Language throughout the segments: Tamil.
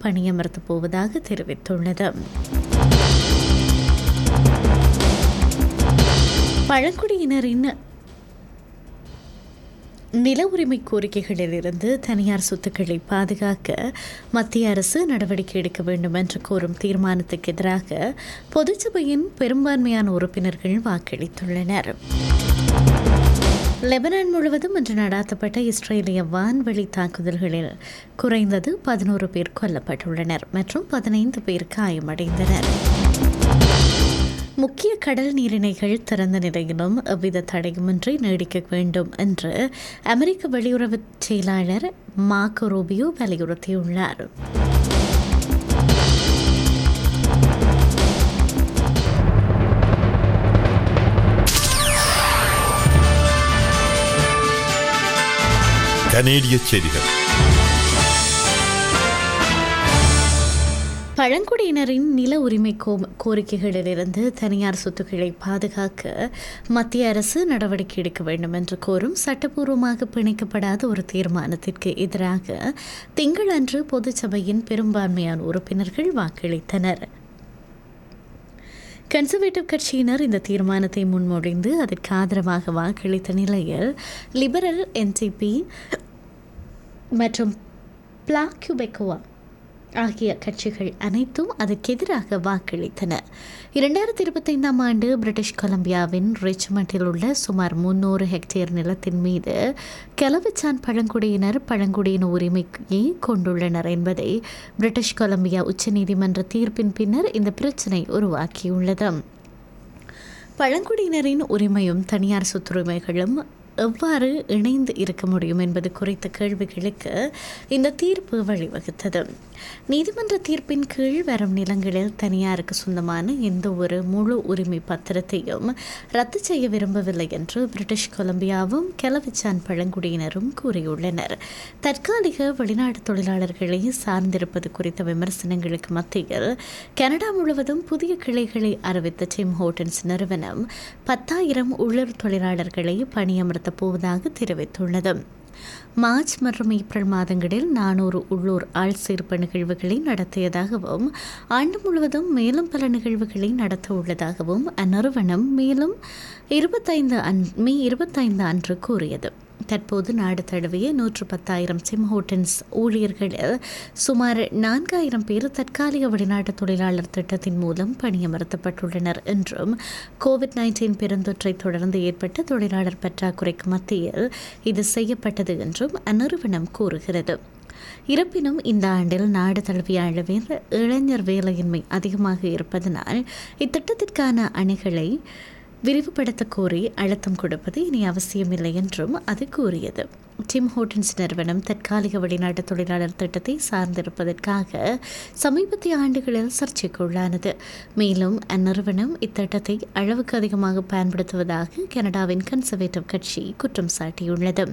பணியமர்த்தப் போவதாக தெரிவித்துள்ளது பழங்குடியினரின் நில உரிமை கோரிக்கைகளிலிருந்து தனியார் சொத்துக்களை பாதுகாக்க மத்திய அரசு நடவடிக்கை எடுக்க வேண்டும் என்று கோரும் தீர்மானத்துக்கு எதிராக பொதுச்சபையின் பெரும்பான்மையான உறுப்பினர்கள் வாக்களித்துள்ளனர் லெபனான் முழுவதும் இன்று நடாத்தப்பட்ட இஸ்ரேலிய வான்வெளி தாக்குதல்களில் குறைந்தது பதினோரு பேர் கொல்லப்பட்டுள்ளனர் மற்றும் பதினைந்து பேர் காயமடைந்தனர் முக்கிய கடல் நீரிணைகள் திறந்த நிலையிலும் எவ்வித தடையுமின்றி நீடிக்க வேண்டும் என்று அமெரிக்க வெளியுறவு செயலாளர் மார்க்கோ ரூபியோ வலியுறுத்தியுள்ளார் கனேடிய செய்திகள் பழங்குடியினரின் நில உரிமை கோ- கோரிக்கைகளிலிருந்து தனியார் சொத்துக்களை பாதுகாக்க மத்திய அரசு நடவடிக்கை எடுக்க வேண்டும் என்று கோரும் சட்டப்பூர்வமாக பிணைக்கப்படாத ஒரு தீர்மானத்திற்கு எதிராக திங்களன்று பொதுச்சபையின் பெரும்பான்மையான உறுப்பினர்கள் வாக்களித்தனர் கன்சர்வேட்டிவ் கட்சியினர் இந்த தீர்மானத்தை முன்மொழிந்து அதற்கு ஆதரவாக வாக்களித்த நிலையில் லிபரல் என்சிபி மற்றும் பிளாக்யூபெக்குவா ஆகிய கட்சிகள் அனைத்தும் அதற்கு எதிராக வாக்களித்தன இரண்டாயிரத்தி இருபத்தைந்தாம் ஆண்டு பிரிட்டிஷ் கொலம்பியாவின் ரிச்மண்டில் உள்ள சுமார் முன்னூறு ஹெக்டேர் நிலத்தின் மீது கெலவிச்சான் பழங்குடியினர் பழங்குடியின உரிமையை கொண்டுள்ளனர் என்பதை பிரிட்டிஷ் கொலம்பியா உச்சநீதிமன்ற தீர்ப்பின் பின்னர் இந்த பிரச்சினை உருவாக்கியுள்ளது பழங்குடியினரின் உரிமையும் தனியார் சொத்துரிமைகளும் எவ்வாறு இணைந்து இருக்க முடியும் என்பது குறித்த கேள்விகளுக்கு இந்த தீர்ப்பு வழிவகுத்தது நீதிமன்ற தீர்ப்பின் கீழ் வரும் நிலங்களில் தனியாருக்கு சொந்தமான எந்த ஒரு முழு உரிமை பத்திரத்தையும் ரத்து செய்ய விரும்பவில்லை என்று பிரிட்டிஷ் கொலம்பியாவும் கெலவிச்சான் பழங்குடியினரும் கூறியுள்ளனர் தற்காலிக வெளிநாட்டு தொழிலாளர்களை சார்ந்திருப்பது குறித்த விமர்சனங்களுக்கு மத்தியில் கனடா முழுவதும் புதிய கிளைகளை அறிவித்த டிம் ஹோட்டன்ஸ் நிறுவனம் பத்தாயிரம் உள்ளூர் தொழிலாளர்களை பணியமர்த்தப் போவதாக தெரிவித்துள்ளது மார்ச் மற்றும் ஏப்ரல் மாதங்களில் நானூறு உள்ளூர் ஆள் சேர்ப்பு நிகழ்வுகளை நடத்தியதாகவும் ஆண்டு முழுவதும் மேலும் பல நிகழ்வுகளை நடத்த உள்ளதாகவும் அந்நிறுவனம் மேலும் இருபத்தைந்து அன் மே இருபத்தைந்து அன்று கூறியது தற்போது நாடு தழுவிய நூற்று பத்தாயிரம் சிம் ஹோட்டன்ஸ் ஊழியர்களில் சுமார் நான்காயிரம் பேர் தற்காலிக வெளிநாட்டு தொழிலாளர் திட்டத்தின் மூலம் பணியமர்த்தப்பட்டுள்ளனர் என்றும் கோவிட் நைன்டீன் பெருந்தொற்றை தொடர்ந்து ஏற்பட்ட தொழிலாளர் பற்றாக்குறைக்கு மத்தியில் இது செய்யப்பட்டது என்றும் அந்நிறுவனம் கூறுகிறது இருப்பினும் இந்த ஆண்டில் நாடு தழுவிய அளவில் இளைஞர் வேலையின்மை அதிகமாக இருப்பதனால் இத்திட்டத்திற்கான அணிகளை விரிவுபடுத்த கோரி அழுத்தம் கொடுப்பது இனி அவசியமில்லை என்றும் அது கூறியது டிம் ஹோட்டன்ஸ் நிறுவனம் தற்காலிக வெளிநாட்டு தொழிலாளர் திட்டத்தை சார்ந்திருப்பதற்காக சமீபத்திய ஆண்டுகளில் சர்ச்சைக்குள்ளானது மேலும் அந்நிறுவனம் இத்திட்டத்தை அளவுக்கு அதிகமாக பயன்படுத்துவதாக கனடாவின் கன்சர்வேட்டிவ் கட்சி குற்றம் சாட்டியுள்ளது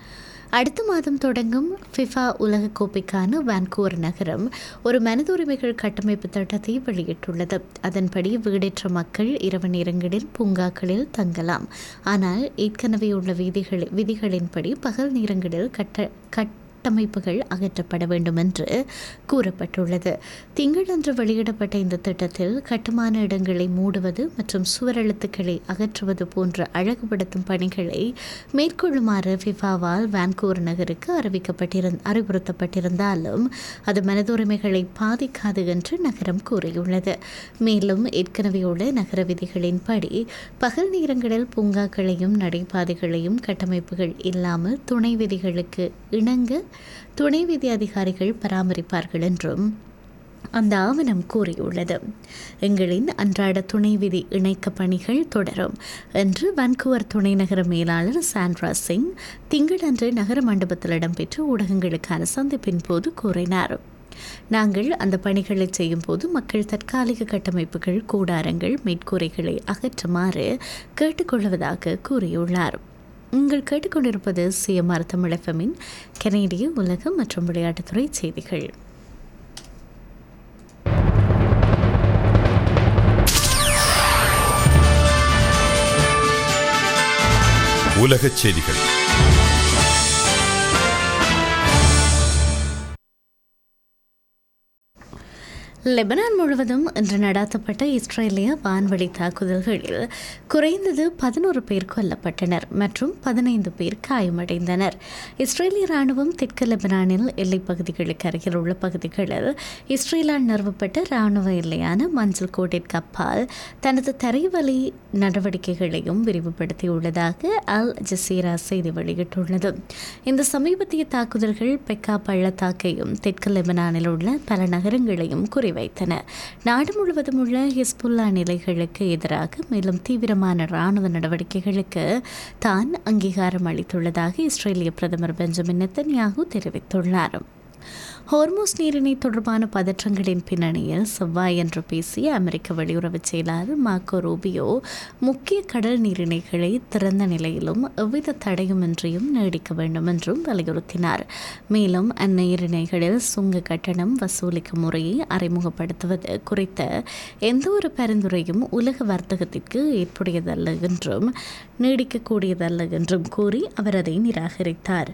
அடுத்த மாதம் தொடங்கும் ஃபிஃபா உலகக்கோப்பைக்கான வான்கூவர் நகரம் ஒரு மனித உரிமைகள் கட்டமைப்பு திட்டத்தை வெளியிட்டுள்ளது அதன்படி வீடற்ற மக்கள் இரவு நேரங்களில் பூங்காக்களில் தங்கலாம் ஆனால் ஏற்கனவே உள்ள விதிகள் விதிகளின்படி பகல் நேரங்களில் கட்ட கட் கட்டமைப்புகள் அகற்றப்பட வேண்டும் என்று கூறப்பட்டுள்ளது திங்களன்று வெளியிடப்பட்ட இந்த திட்டத்தில் கட்டுமான இடங்களை மூடுவது மற்றும் சுவரெழுத்துக்களை அகற்றுவது போன்ற அழகுபடுத்தும் பணிகளை மேற்கொள்ளுமாறு ஃபிஃபாவால் வான்கூவர் நகருக்கு அறிவிக்கப்பட்டிருந் அறிவுறுத்தப்பட்டிருந்தாலும் அது மனித உரிமைகளை பாதிக்காது என்று நகரம் கூறியுள்ளது மேலும் ஏற்கனவே உள்ள நகர விதிகளின்படி பகல் நேரங்களில் பூங்காக்களையும் நடைபாதைகளையும் கட்டமைப்புகள் இல்லாமல் துணை விதிகளுக்கு இணங்க துணை விதி அதிகாரிகள் பராமரிப்பார்கள் என்றும் அந்த ஆவணம் கூறியுள்ளது எங்களின் அன்றாட துணை விதி இணைக்க பணிகள் தொடரும் என்று வான்கூவர் துணை நகர மேலாளர் சாண்ட்ரா சிங் திங்களன்று நகர மண்டபத்தில் இடம்பெற்ற ஊடகங்களுக்கான சந்திப்பின் போது கூறினார் நாங்கள் அந்த பணிகளை செய்யும் போது மக்கள் தற்காலிக கட்டமைப்புகள் கூடாரங்கள் மேற்கூரைகளை அகற்றுமாறு கேட்டுக்கொள்வதாக கூறியுள்ளார் நீங்கள் கேட்டுக்கொண்டிருப்பது சிஎம்ஆர் தமிழ் எஃப்எம்மின் கனேடிய உலகம் மற்றும் விளையாட்டுத்துறை செய்திகள் உலகச் செய்திகள் லெபனான் முழுவதும் இன்று நடாத்தப்பட்ட இஸ்ரேலிய வான்வழி தாக்குதல்களில் குறைந்தது பதினோரு பேர் கொல்லப்பட்டனர் மற்றும் பதினைந்து பேர் காயமடைந்தனர் இஸ்ரேலிய ராணுவம் தெற்கு லெபனானில் எல்லைப் பகுதிகளுக்கு அருகில் உள்ள பகுதிகளில் இஸ்ரேலால் நிறுவப்பட்ட ராணுவ எல்லையான மஞ்சள் கோட்டிற்கு அப்பால் தனது தரைவழி நடவடிக்கைகளையும் விரிவுபடுத்தியுள்ளதாக அல் ஜசீரா செய்தி வெளியிட்டுள்ளது இந்த சமீபத்திய தாக்குதல்கள் பெக்கா பள்ளத்தாக்கையும் தெற்கு லெபனானில் உள்ள பல நகரங்களையும் குறிவைத்தன நாடு முழுவதும் உள்ள ஹிஸ்புல்லா நிலைகளுக்கு எதிராக மேலும் தீவிரமான ராணுவ நடவடிக்கைகளுக்கு தான் அங்கீகாரம் அளித்துள்ளதாக இஸ்ரேலிய பிரதமர் பெஞ்சமின் நெத்தன்யாகு தெரிவித்துள்ளார் ஹோர்மோஸ் நீரிணை தொடர்பான பதற்றங்களின் பின்னணியில் செவ்வாய் என்று பேசிய அமெரிக்க வெளியுறவு செயலாளர் மார்க்கோ ரூபியோ முக்கிய கடல் நீரிணைகளை திறந்த நிலையிலும் எவ்வித தடையுமின்றியும் நீடிக்க வேண்டும் என்றும் வலியுறுத்தினார் மேலும் அந்நீரிணைகளில் சுங்க கட்டணம் வசூலிக்கும் முறையை அறிமுகப்படுத்துவது குறித்த எந்த ஒரு பரிந்துரையும் உலக வர்த்தகத்திற்கு ஏற்புடையதல்ல என்றும் நீடிக்கக்கூடியதல்ல என்றும் கூறி அவர் அதை நிராகரித்தார்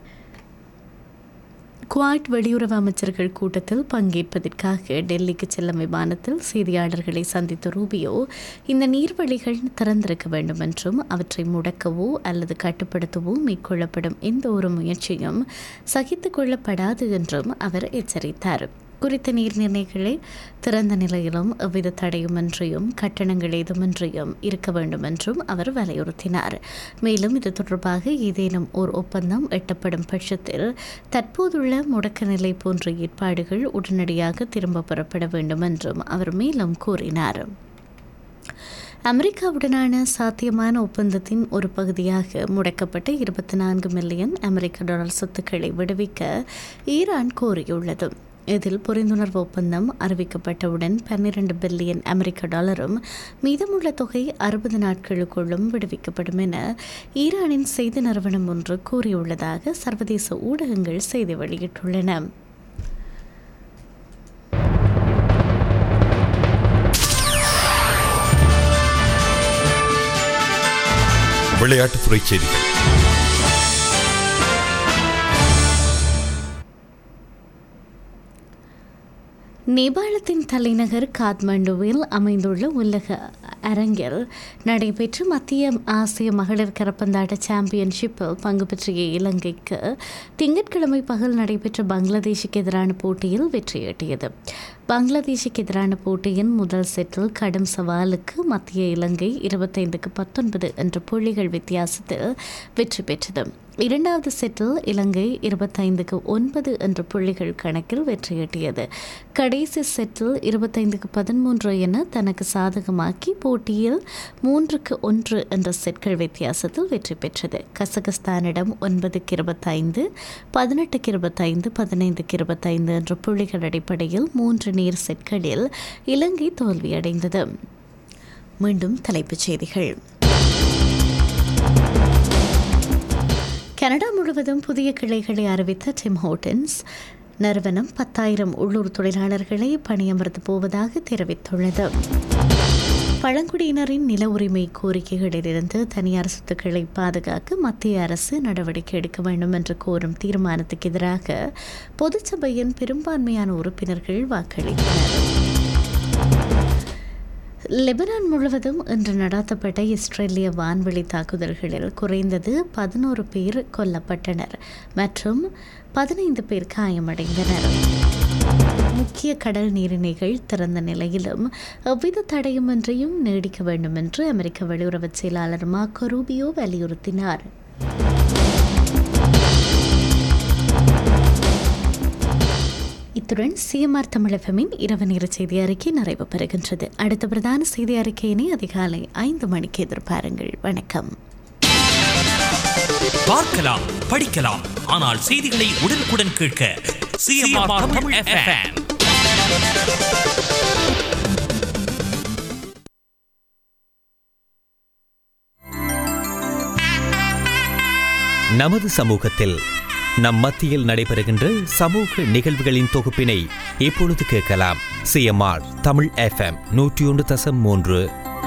குவாட் வெளியுறவு அமைச்சர்கள் கூட்டத்தில் பங்கேற்பதற்காக டெல்லிக்கு செல்லும் விமானத்தில் செய்தியாளர்களை சந்தித்த ரூபியோ இந்த நீர்வழிகள் திறந்திருக்க வேண்டும் என்றும் அவற்றை முடக்கவோ அல்லது கட்டுப்படுத்தவோ மேற்கொள்ளப்படும் எந்த ஒரு முயற்சியும் சகித்துக் கொள்ளப்படாது என்றும் அவர் எச்சரித்தார் குறித்த நீர் நிர்ணயங்களை திறந்த நிலையிலும் எவ்வித தடையுமின்றியும் கட்டணங்கள் ஏதுமின்றியும் இருக்க வேண்டும் என்றும் அவர் வலியுறுத்தினார் மேலும் இது தொடர்பாக ஏதேனும் ஓர் ஒப்பந்தம் எட்டப்படும் பட்சத்தில் தற்போதுள்ள முடக்க நிலை போன்ற ஏற்பாடுகள் உடனடியாக திரும்ப பெறப்பட வேண்டும் என்றும் அவர் மேலும் கூறினார் அமெரிக்காவுடனான சாத்தியமான ஒப்பந்தத்தின் ஒரு பகுதியாக முடக்கப்பட்ட இருபத்தி நான்கு மில்லியன் அமெரிக்க டாலர் சொத்துக்களை விடுவிக்க ஈரான் கோரியுள்ளது இதில் புரிந்துணர்வு ஒப்பந்தம் அறிவிக்கப்பட்டவுடன் பன்னிரண்டு பில்லியன் அமெரிக்க டாலரும் மீதமுள்ள தொகை அறுபது நாட்களுக்குள்ளும் விடுவிக்கப்படும் என ஈரானின் செய்தி நிறுவனம் ஒன்று கூறியுள்ளதாக சர்வதேச ஊடகங்கள் செய்தி வெளியிட்டுள்ளன விளையாட்டுத்துறை செய்திகள் நேபாளத்தின் தலைநகர் காத்மண்டுவில் அமைந்துள்ள உலக அரங்கில் நடைபெற்ற மத்திய ஆசிய மகளிர் கரப்பந்தாட்ட சாம்பியன்ஷிப்பில் பங்கு பெற்றிய இலங்கைக்கு திங்கட்கிழமை பகல் நடைபெற்ற பங்களாதேஷுக்கு எதிரான போட்டியில் வெற்றியீட்டியது பங்களாதேஷுக்கு எதிரான போட்டியின் முதல் செட்டில் கடும் சவாலுக்கு மத்திய இலங்கை இருபத்தைந்துக்கு பத்தொன்பது என்ற புள்ளிகள் வித்தியாசத்தில் வெற்றி பெற்றது இரண்டாவது செட்டில் இலங்கை இருபத்தைந்துக்கு ஒன்பது என்ற புள்ளிகள் கணக்கில் வெற்றியீட்டியது கடைசி செட்டில் இருபத்தைந்துக்கு பதிமூன்று என தனக்கு சாதகமாக்கி போட்டியில் மூன்றுக்கு ஒன்று என்ற செட்கள் வித்தியாசத்தில் வெற்றி பெற்றது கசகஸ்தானிடம் ஒன்பதுக்கு இருபத்தைந்து பதினெட்டுக்கு இருபத்தைந்து பதினைந்துக்கு இருபத்தைந்து என்ற புள்ளிகள் அடிப்படையில் மூன்று நீர் செட்களில் இலங்கை தோல்வியடைந்தது மீண்டும் தலைப்புச் செய்திகள் கனடா முழுவதும் புதிய கிளைகளை அறிவித்த டிம் ஹோட்டன்ஸ் நிறுவனம் பத்தாயிரம் உள்ளூர் தொழிலாளர்களை பணியமர்த்தப் போவதாக தெரிவித்துள்ளது பழங்குடியினரின் நில உரிமை கோரிக்கைகளிலிருந்து தனியார் சொத்துக்களை பாதுகாக்க மத்திய அரசு நடவடிக்கை எடுக்க வேண்டும் என்று கோரும் தீர்மானத்துக்கு எதிராக பொதுச்சபையின் பெரும்பான்மையான உறுப்பினர்கள் வாக்களித்தனர் லெபனான் முழுவதும் இன்று நடாத்தப்பட்ட இஸ்ரேலிய வான்வெளி தாக்குதல்களில் குறைந்தது பதினோரு பேர் கொல்லப்பட்டனர் மற்றும் பதினைந்து பேர் காயமடைந்தனர் முக்கிய கடல் நீரிணைகள் திறந்த நிலையிலும் எவ்வித தடையுமின்றியும் நீடிக்க வேண்டும் என்று அமெரிக்க வெளியுறவு செயலாளர் மார்க்கோ ரூபியோ வலியுறுத்தினார் இத்துடன் சிஎம்ஆர் தமிழகமின் இரவு நேர செய்தி அறிக்கை நிறைவு பெறுகின்றது அடுத்த பிரதான செய்தி அறிக்கையினை அதிகாலை ஐந்து மணிக்கு எதிர்பாருங்கள் வணக்கம் பார்க்கலாம் படிக்கலாம் ஆனால் செய்திகளை உடனுக்குடன் கேட்க சிஎம்ஆர் தமிழ் எஃப்எம் நமது சமூகத்தில் நம் மத்தியில் நடைபெறுகின்ற சமூக நிகழ்வுகளின் தொகுப்பினை இப்பொழுது கேட்கலாம் சிஎம்ஆர் தமிழ் எஃப்எம் நூற்றி ஒன்று தசம் மூன்று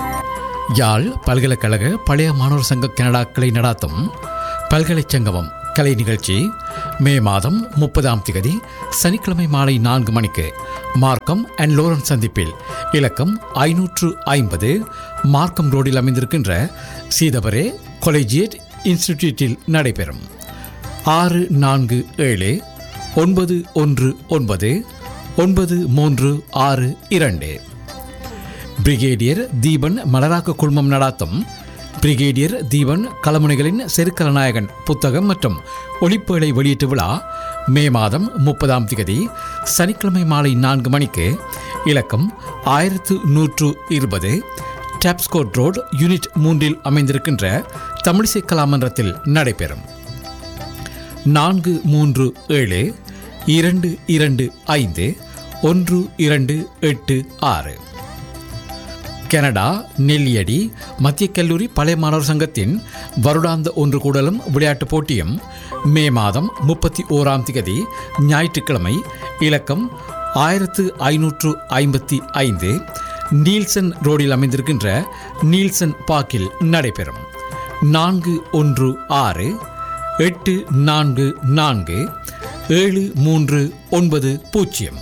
யாழ் பல்கலைக்கழக பழைய மாணவர் சங்க கனடா கிளை நடாத்தும் பல்கலைச் சங்கமம் கலை நிகழ்ச்சி மே மாதம் முப்பதாம் திகதி சனிக்கிழமை மாலை நான்கு மணிக்கு மார்க்கம் அண்ட் லோரன் சந்திப்பில் இலக்கம் ஐநூற்று ஐம்பது மார்க்கம் ரோடில் அமைந்திருக்கின்ற சீதபரே கொலேஜியேட் இன்ஸ்டிடியூட்டில் நடைபெறும் ஆறு நான்கு ஏழு ஒன்பது ஒன்று ஒன்பது ஒன்பது மூன்று ஆறு இரண்டு பிரிகேடியர் தீபன் மலராக்க குழுமம் நடாத்தும் பிரிகேடியர் தீபன் கலமுனைகளின் செருக்கலநாயகன் புத்தகம் மற்றும் ஒளிப்பேழை வெளியீட்டு விழா மே மாதம் முப்பதாம் திகதி சனிக்கிழமை மாலை நான்கு மணிக்கு இலக்கம் ஆயிரத்து நூற்று இருபது டாப்ஸ்கோட் ரோடு யூனிட் மூன்றில் அமைந்திருக்கின்ற தமிழிசை கலாமன்றத்தில் நடைபெறும் நான்கு மூன்று ஏழு இரண்டு இரண்டு ஐந்து ஒன்று இரண்டு எட்டு ஆறு கனடா நெல்லியடி மத்திய கல்லூரி பழைய மாணவர் சங்கத்தின் வருடாந்த ஒன்று கூடலும் விளையாட்டுப் போட்டியும் மே மாதம் முப்பத்தி ஓராம் திகதி ஞாயிற்றுக்கிழமை இலக்கம் ஆயிரத்து ஐநூற்று ஐம்பத்தி ஐந்து நீல்சன் ரோடில் அமைந்திருக்கின்ற நீல்சன் பார்க்கில் நடைபெறும் நான்கு ஒன்று ஆறு எட்டு நான்கு நான்கு ஏழு மூன்று ஒன்பது பூஜ்ஜியம்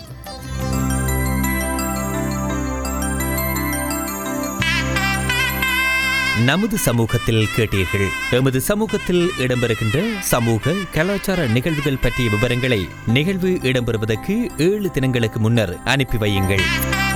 நமது சமூகத்தில் கேட்டீர்கள் எமது சமூகத்தில் இடம்பெறுகின்ற சமூக கலாச்சார நிகழ்வுகள் பற்றிய விவரங்களை நிகழ்வு இடம்பெறுவதற்கு ஏழு தினங்களுக்கு முன்னர் அனுப்பி வையுங்கள்